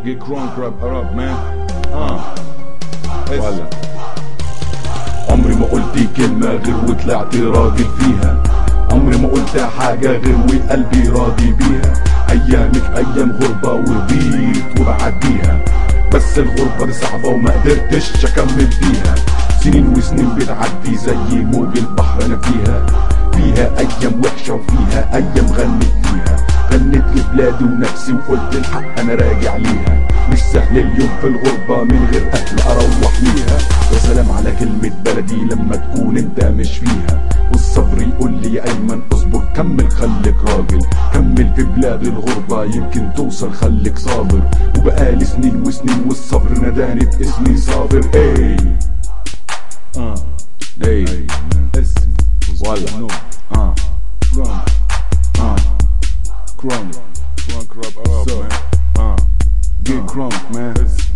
Get crunk up, up, man. اه ولا عمري ما قلت كلمة غير وطلعت راجل فيها عمري ما قلت حاجة غير وقلبي راضي بيها أيامك أيام غربة وبيت وبعديها بس الغربة دي صعبة وما قدرتش أكمل فيها سنين وسنين بتعدي زي موج البحر أنا فيها فيها أيام وحشة وفيها أيام غنت فيها غنت لبلادي ونفسي وقلت الحق أنا راجع ليها مش سهل اليوم في الغربة من غير أهل أروح ليها يا سلام على كلمة بلدي لما تكون أنت مش فيها والصبر يقول لي يا أيمن اصبر كمل خليك راجل كمل في بلاد الغربة يمكن توصل خليك صابر وبقالي سنين وسنين والصبر ناداني باسمي صابر اي اه اي اسم ولا اه crunk اه crunk crunk up, up, So. man. اه get crunk, man.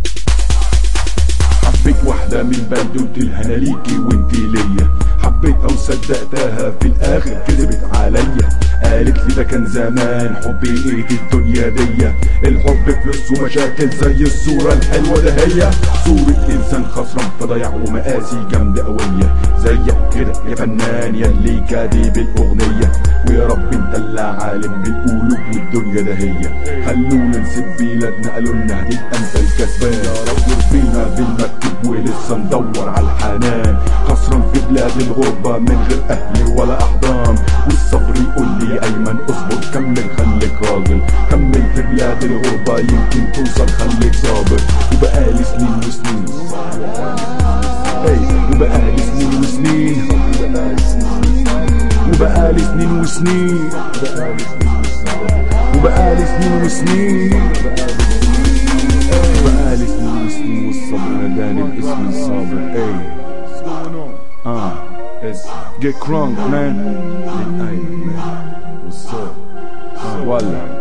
حبيت واحدة من بلد قلت لها انا ليكي وانتي ليا حبيتها وصدقتها في الاخر كذبت عليا قالت لي ده كان زمان حبي ايه في الدنيا دي الحب فلوس ومشاكل زي الصورة الحلوة ده هي صورة انسان خسران في ضياع ومقاسي جامدة قوية زيك كده يا فنان يا اللي كاتب الاغنية ويا رب انت اللي عالم بالقلوب والدنيا ده هي خلونا نسيب بلادنا قالوا لنا هتبقى انت الكسبان يا رب فينا بالمكتوب ولسه ندور على الحنان خسران في بلاد الغربة من غير اهل ولا احضان والصبر يقول لي يا ايمن اصبر كمل خليك راجل كمل في بلاد الغربة يمكن توصل خليك صابر وبقالي سنين وسنين اي وبقالي سنين وسنين وبقالي سنين وسنين وبقالي سنين وسنين وبقالي سنين وسنين والصبر ناداني باسم الصابر اي What's going on? اه It's get crunk man Ayman, man. What's up? ولا